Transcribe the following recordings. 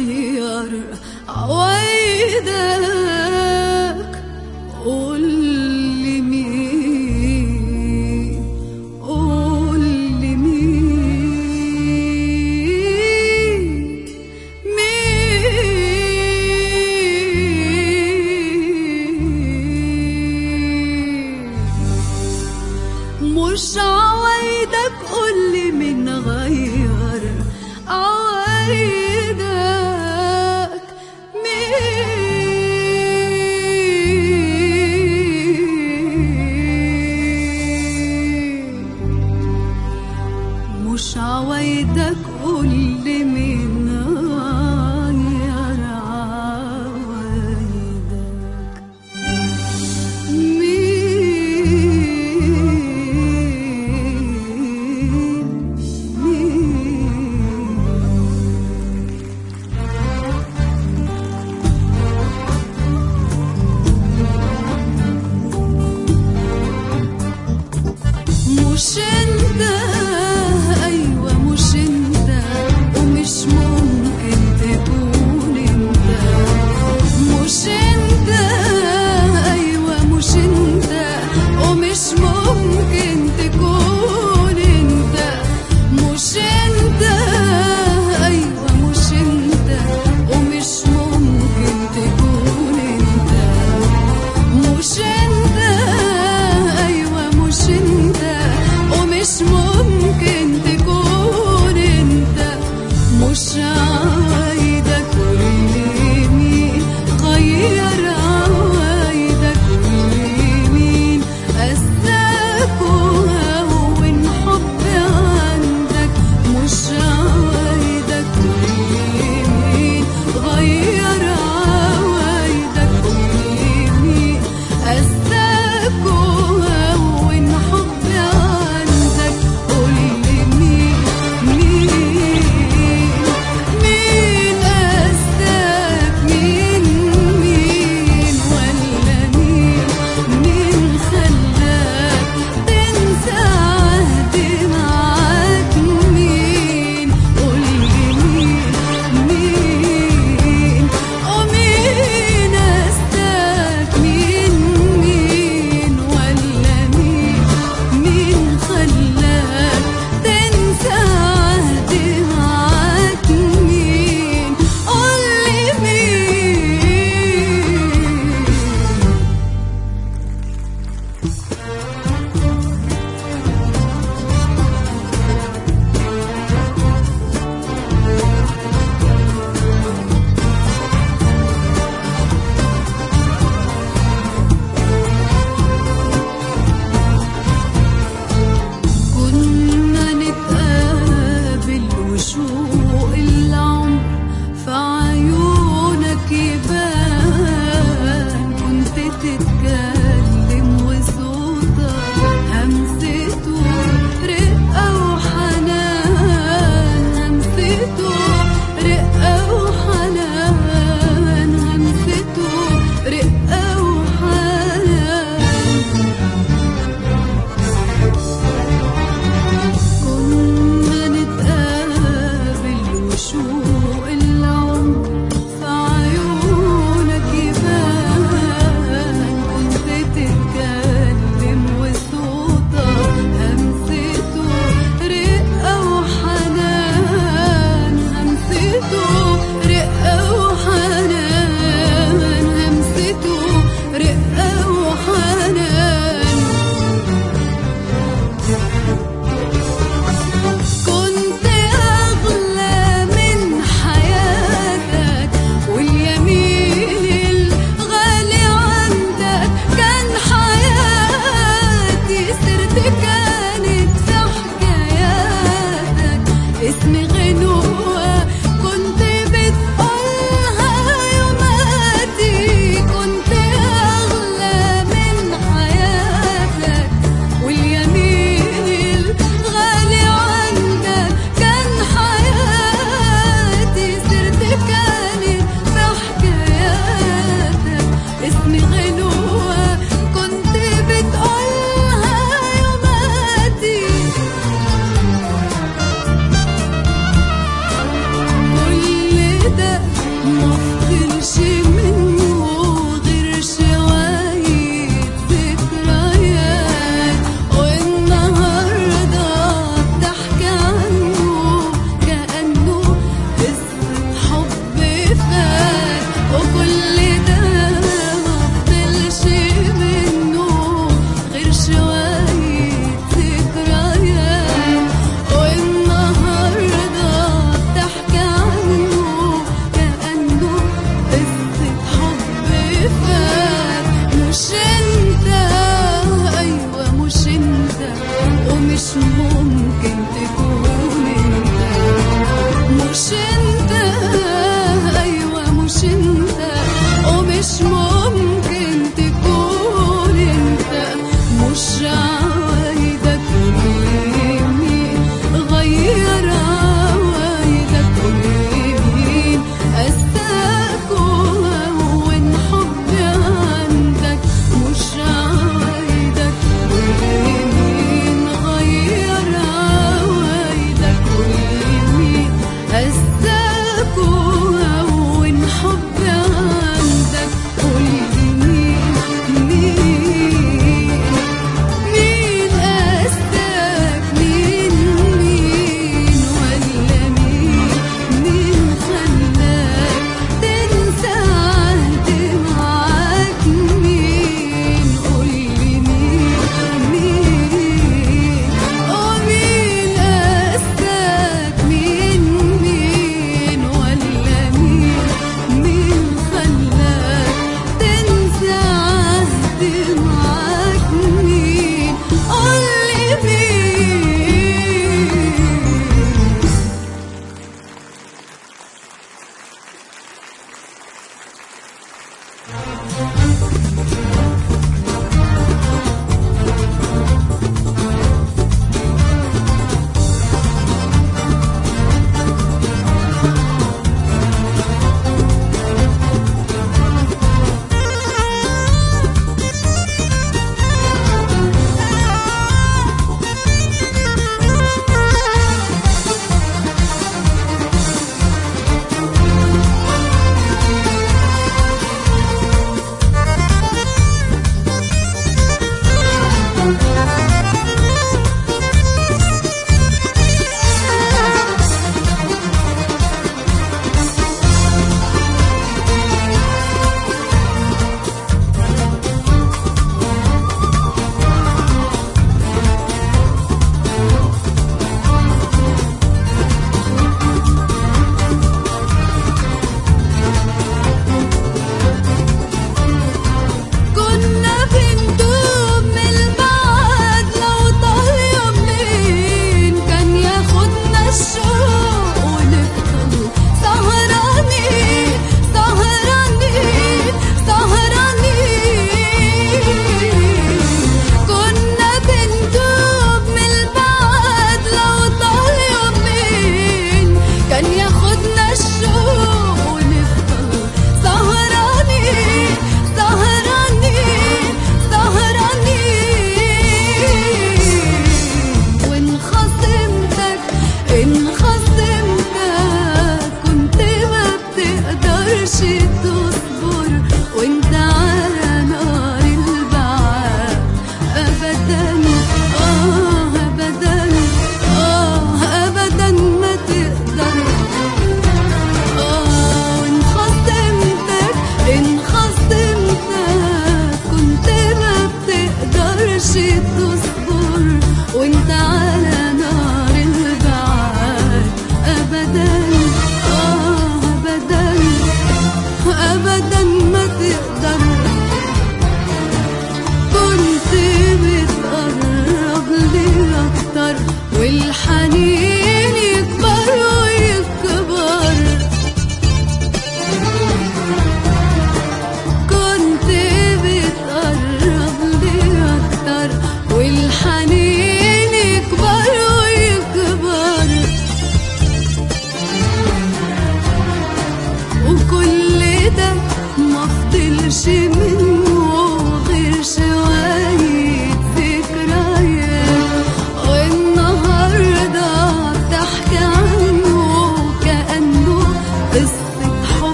غير عوايدك قول لي مين قول لي مين مين مش عوايدك قولي من غير عوايدك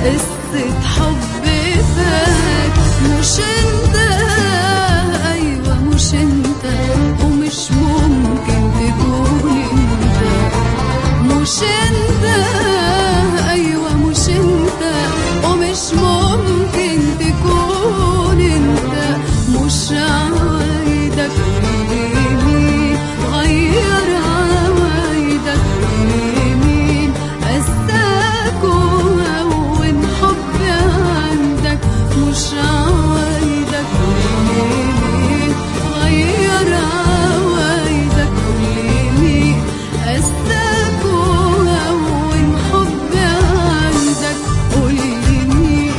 قصة حب فات مش انت ايوه مش انت ومش ممكن تكون انت مش انت ايوه مش انت ومش ممكن تكون انت مش عوايدك يمين غير عوايدك يمين قساك وهون حب عندك مش عوايدك يمين غير عوايدك يمين قساك وهون حب عندك قولي مين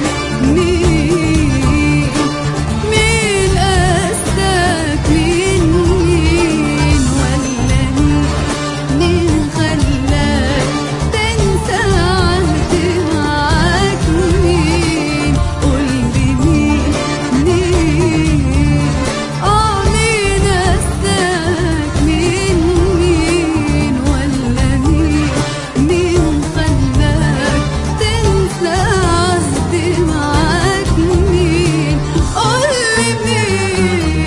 مين مين قاساك مين مين ولا مين مين خلاك تنسى عهدي معاك مين قولي مين مين اه مين قاساك مين مين ولا مين مين خلاك تنسى عهدي معاك مين قولي مين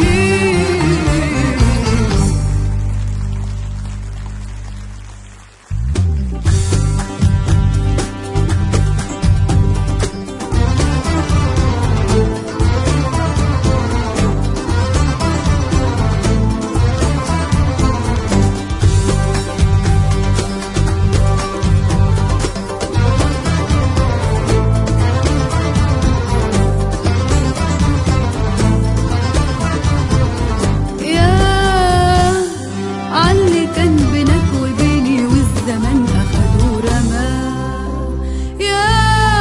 يا علي كان بينك وبيني والزمن أخد ورماه يا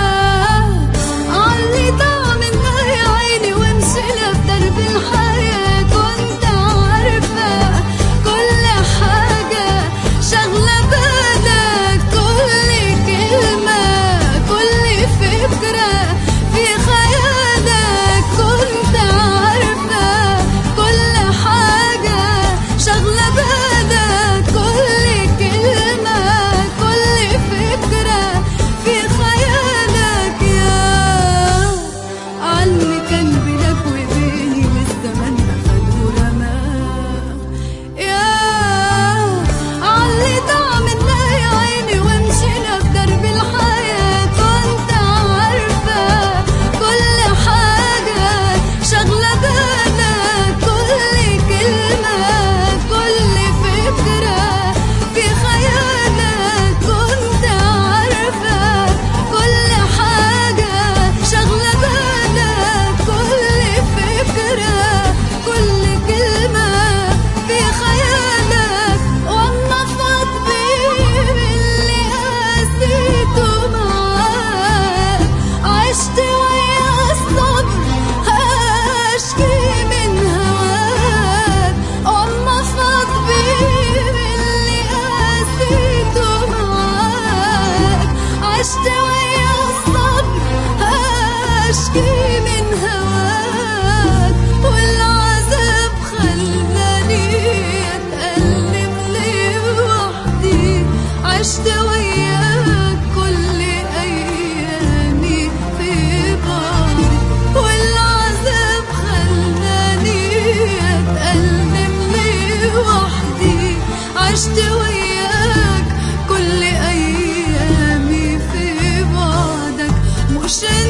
علي ضاع منا يا عيني ومشينا في درب الحياة كنت عارفة كل حاجة شغلة بالك كل كلمة كل فكرة في خيالك كنت عارفة كل حاجة شغلة بالك كل كلمة كل فكرة في خيالك يا علي كان بينك وبيني والزمن أخد ورماه يا علي ضاع منا يا عيني ومشينا في درب الحياة كنت عارفة كل حاجة شغلة بالك كل كلمة كل فكرة في خيالك كنت عارفة كل حاجة شغلة بالك كل فكرة كل كلمة في خيالك والله فاضي اللي قاسيته معاك عشت ويا الصبر هشكي من هواك والله فاضي اللي قاسيته معاك عشت ويا الصبر هشكي من هواك والعذاب خلاني اتألم لوحدي عشت وياك كل ايامي في بعضي والعذاب خلاني اتألم لوحدي عشت وياك كل ايامي في بعدك مش